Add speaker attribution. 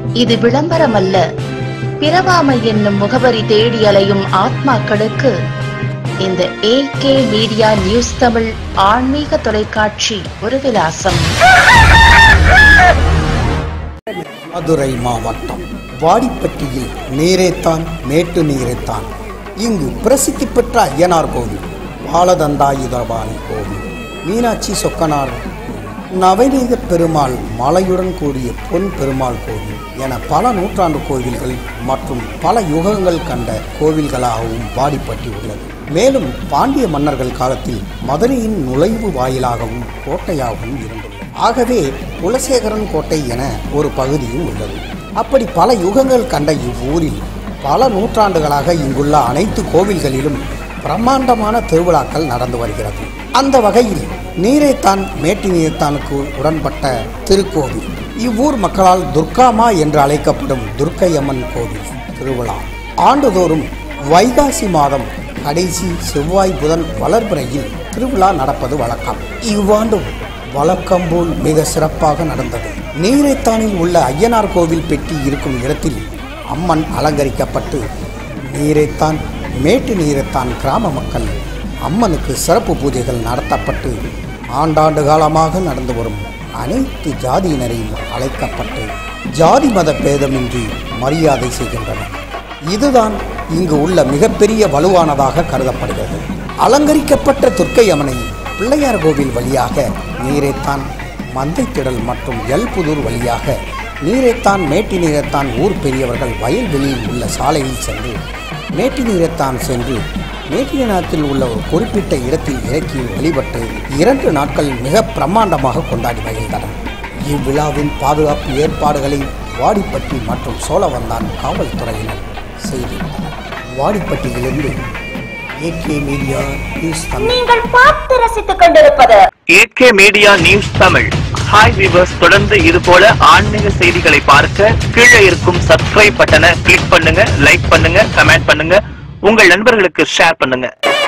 Speaker 1: இது விளம்பரமல்ல பிறவாமை என்னும் முகவரி தேடி அலையும் ஆத்மாக்களுக்கு இந்த ஏகே மீடியா நியூஸ் தமிழ் ஆன்மீக தொலைக்காட்சி ஒரு விலாசம்
Speaker 2: மதுரை மாவட்டம் வாடிப்பட்டியில் நீரேத்தான் மேட்டு நீரேத்தான் இங்கு பிரசித்தி பெற்ற ஐயனார் கோவில் பாலதந்தாயுதபாணி கோவில் மீனாட்சி சொக்கனார் நவநீத பெருமாள் மலையுடன் கூடிய பொன் பெருமாள் கோவில் என பல நூற்றாண்டு கோவில்கள் மற்றும் பல யுகங்கள் கண்ட கோவில்களாகவும் வாடிப்பட்டி உள்ளது மேலும் பாண்டிய மன்னர்கள் காலத்தில் மதுரையின் நுழைவு வாயிலாகவும் கோட்டையாகவும் இருந்துள்ளது ஆகவே குலசேகரன் கோட்டை என ஒரு பகுதியும் உள்ளது அப்படி பல யுகங்கள் கண்ட இவ்வூரில் பல நூற்றாண்டுகளாக இங்குள்ள அனைத்து கோவில்களிலும் பிரம்மாண்டமான திருவிழாக்கள் நடந்து வருகிறது அந்த வகையில் நீரைத்தான் மேட்டி நீரைத்தானுக்கு உடன்பட்ட திருக்கோவில் இவ்வூர் மக்களால் துர்காமா என்று அழைக்கப்படும் துர்க்கையம்மன் கோவில் திருவிழா ஆண்டுதோறும் வைகாசி மாதம் கடைசி செவ்வாய் புதன் வளர்பிறையில் திருவிழா நடப்பது வழக்கம் இவ்வாண்டும் வழக்கம் போல் மிக சிறப்பாக நடந்தது நீரைத்தானில் உள்ள ஐயனார் கோவில் பெட்டி இருக்கும் இடத்தில் அம்மன் அலங்கரிக்கப்பட்டு நீரைத்தான் மேட்டு நீரைத்தான் கிராம மக்கள் அம்மனுக்கு சிறப்பு பூஜைகள் நடத்தப்பட்டு ஆண்டாண்டு காலமாக நடந்து வரும் அனைத்து ஜாதியினரையும் அழைக்கப்பட்டு ஜாதி மத பேதமின்றி மரியாதை செய்கின்றனர் இதுதான் இங்கு உள்ள மிகப்பெரிய வலுவானதாக கருதப்படுகிறது அலங்கரிக்கப்பட்ட துர்க்கை அம்மனை பிள்ளையார் கோவில் வழியாக நீரைத்தான் மந்தைத்திடல் மற்றும் எல்புதூர் வழியாக நீரைத்தான் மேட்டி நீரைத்தான் ஊர் பெரியவர்கள் வயல்வெளியில் உள்ள சாலையில் சென்று மேட்டி நீரைத்தான் சென்று மேட்டியநாத்தில் உள்ள ஒரு குறிப்பிட்ட இடத்தில் இறக்கி வழிபட்டு இரண்டு நாட்கள் மிக பிரம்மாண்டமாக கொண்டாடி மகிழ்ந்தனர் இவ்விழாவின் பாதுகாப்பு ஏற்பாடுகளை வாடிப்பட்டி மற்றும் சோழவந்தான் காவல்துறையினர் செய்திருந்தனர் வாடிப்பட்டியிலிருந்து ஏகே மீடியா நியூஸ் தமிழ்
Speaker 3: நீங்கள் பார்த்து ரசித்துக் கொண்டிருப்பது
Speaker 4: AK Media News Tamil hi viewers தொடர்ந்து இது போல ஆன்மீக செய்திகளை பார்க்க கீழே இருக்கும் சப்ஸ்கிரைப் பட்டனை கிளிக் பண்ணுங்க லைக் பண்ணுங்க கமெண்ட் பண்ணுங்க உங்கள் நண்பர்களுக்கு ஷேர் பண்ணுங்க